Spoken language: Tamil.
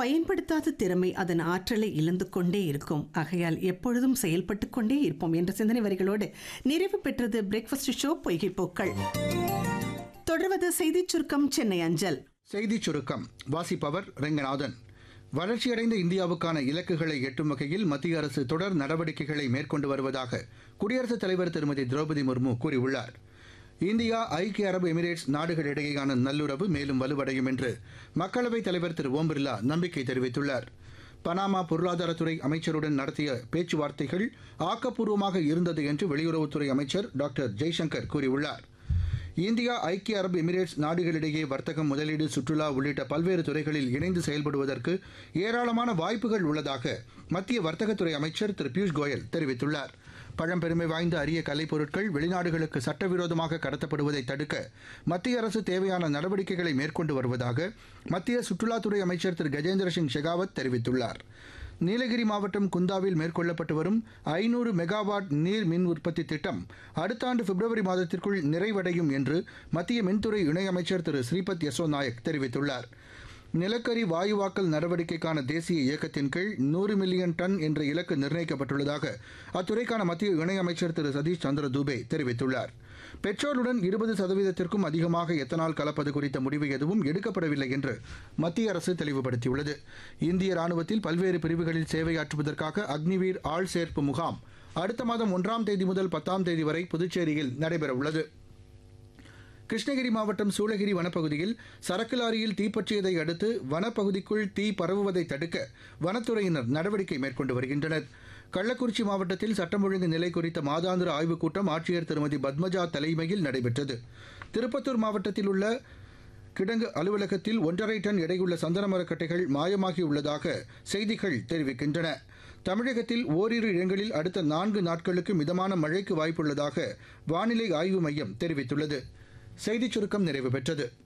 பயன்படுத்தாத திறமை அதன் ஆற்றலை இழந்து கொண்டே இருக்கும் ஆகையால் எப்பொழுதும் செயல்பட்டு கொண்டே இருப்போம் என்ற சிந்தனை வரிகளோடு நிறைவு பெற்றது பிரேக்ஃபாஸ்ட் ஷோ பொய்கை போக்கள் தொடர்வது செய்திச் சுருக்கம் சென்னை அஞ்சல் செய்திச் சுருக்கம் வாசிப்பவர் ரெங்கநாதன் வளர்ச்சியடைந்த இந்தியாவுக்கான இலக்குகளை எட்டும் வகையில் மத்திய அரசு தொடர் நடவடிக்கைகளை மேற்கொண்டு வருவதாக குடியரசுத் தலைவர் திருமதி திரௌபதி முர்மு கூறியுள்ளார் இந்தியா ஐக்கிய அரபு எமிரேட்ஸ் நாடுகளிடையேயான நல்லுறவு மேலும் வலுவடையும் என்று மக்களவைத் தலைவர் திரு ஓம் பிர்லா நம்பிக்கை தெரிவித்துள்ளார் பனாமா பொருளாதாரத்துறை அமைச்சருடன் நடத்திய பேச்சுவார்த்தைகள் ஆக்கப்பூர்வமாக இருந்தது என்று வெளியுறவுத்துறை அமைச்சர் டாக்டர் ஜெய்சங்கர் கூறியுள்ளார் இந்தியா ஐக்கிய அரபு எமிரேட்ஸ் நாடுகளிடையே வர்த்தகம் முதலீடு சுற்றுலா உள்ளிட்ட பல்வேறு துறைகளில் இணைந்து செயல்படுவதற்கு ஏராளமான வாய்ப்புகள் உள்ளதாக மத்திய வர்த்தகத்துறை அமைச்சர் திரு பியூஷ் கோயல் தெரிவித்துள்ளார் பழம்பெருமை வாய்ந்த அரிய கலைப்பொருட்கள் வெளிநாடுகளுக்கு சட்டவிரோதமாக கடத்தப்படுவதை தடுக்க மத்திய அரசு தேவையான நடவடிக்கைகளை மேற்கொண்டு வருவதாக மத்திய சுற்றுலாத்துறை அமைச்சர் திரு கஜேந்திர சிங் ஷெகாவத் தெரிவித்துள்ளார் நீலகிரி மாவட்டம் குந்தாவில் மேற்கொள்ளப்பட்டு வரும் ஐநூறு மெகாவாட் நீர் மின் உற்பத்தி திட்டம் அடுத்த ஆண்டு பிப்ரவரி மாதத்திற்குள் நிறைவடையும் என்று மத்திய மின்துறை இணையமைச்சர் திரு ஸ்ரீபத் யசோ நாயக் தெரிவித்துள்ளார் நிலக்கரி வாயுவாக்கல் நடவடிக்கைக்கான தேசிய இயக்கத்தின் கீழ் நூறு மில்லியன் டன் என்ற இலக்கு நிர்ணயிக்கப்பட்டுள்ளதாக அத்துறைக்கான மத்திய இணையமைச்சர் திரு சதீஷ் சந்திர தூபே தெரிவித்துள்ளார் பெட்ரோலுடன் இருபது சதவீதத்திற்கும் அதிகமாக எத்தனால் கலப்பது குறித்த முடிவு எதுவும் எடுக்கப்படவில்லை என்று மத்திய அரசு தெளிவுபடுத்தியுள்ளது இந்திய ராணுவத்தில் பல்வேறு பிரிவுகளில் சேவையாற்றுவதற்காக அக்னிவீர் ஆள் சேர்ப்பு முகாம் அடுத்த மாதம் ஒன்றாம் தேதி முதல் பத்தாம் தேதி வரை புதுச்சேரியில் நடைபெறவுள்ளது கிருஷ்ணகிரி மாவட்டம் சூளகிரி வனப்பகுதியில் சரக்கு லாரியில் தீப்பற்றியதை அடுத்து வனப்பகுதிக்குள் தீ பரவுவதை தடுக்க வனத்துறையினர் நடவடிக்கை மேற்கொண்டு வருகின்றனர் கள்ளக்குறிச்சி மாவட்டத்தில் சட்டம் ஒழுங்கு நிலை குறித்த மாதாந்திர ஆய்வுக் கூட்டம் ஆட்சியர் திருமதி பத்மஜா தலைமையில் நடைபெற்றது திருப்பத்தூர் மாவட்டத்தில் உள்ள கிடங்கு அலுவலகத்தில் ஒன்றரை டன் எடையுள்ள சந்தன மரக்கட்டைகள் மாயமாகியுள்ளதாக செய்திகள் தெரிவிக்கின்றன தமிழகத்தில் ஓரிரு இடங்களில் அடுத்த நான்கு நாட்களுக்கு மிதமான மழைக்கு வாய்ப்புள்ளதாக வானிலை ஆய்வு மையம் தெரிவித்துள்ளது செய்திச் சுருக்கம் நிறைவு பெற்றது